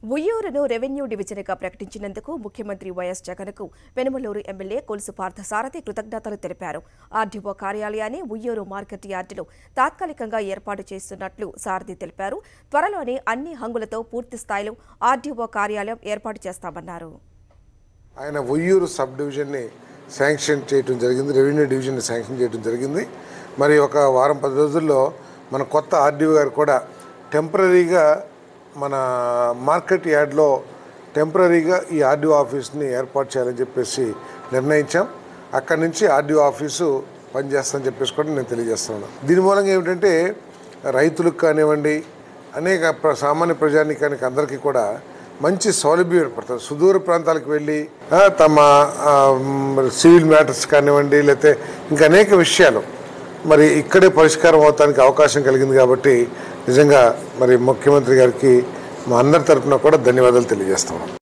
ఉయ్యూరును revenue డివిజన్గా ప్రకటించినందుకు ముఖ్యమంత్రి YS జగన్కు వెనుమలూరు MLA Kolusu Parthasarathi కృతజ్ఞతలు తెలిపారు ఆర్డీఓ కార్యాలయాన్ని ఉయ్యూరు మార్కెట్ యార్డులో తాత్కాలికంగా ఏర్పాటు చేస్తున్నట్లు సారథి తెలిపారు త్వరలోనే అన్ని హంగులతో పూర్తి స్థాయిలో ఆర్డీఓ కార్యాలయం ఏర్పాటు చేస్తామన్నారు ఆయన ఒయ్యూరు సబ్ డివిజన్ని శాంక్షన్ చేయడం జరిగింది రెవెన్యూ డివిజన్ని శాంక్షన్ చేయడం జరిగింది మరి ఒక వారం పది రోజుల్లో మన కొత్త ఆర్డీఓ గారు కూడా టెంపరీగా మన మార్కెట్ యార్డ్లో టెంపరీగా ఈ ఆర్డీఓ ఆఫీస్ని ఏర్పాటు చేయాలని చెప్పేసి నిర్ణయించాం అక్కడి నుంచి ఆర్డీఓ ఆఫీసు పనిచేస్తుందని చెప్పేసి కూడా నేను తెలియజేస్తున్నాను దీని మూలంగా ఏమిటంటే రైతులకు కానివ్వండి అనేక ప్ర- సామాన్య ప్రజానికానికి అందరికీ కూడా మంచి సౌలభ్యం ఏర్పడుతుంది సుదూర ప్రాంతాలకు వెళ్ళి ఆ, తమ ఆ, మ్, సివిల్ మ్యాటర్స్ కానివ్వండి లేకపోతే ఇంకా అనేక విషయాలు మరి ఇక్కడే పరిష్కారం అవటానికి అవకాశం కలిగింది కాబట్టి నిజంగా మరి ముఖ్యమంత్రి గారికి మా అందరి తరఫున కూడా ధన్యవాదాలు తెలియజేస్తున్నాం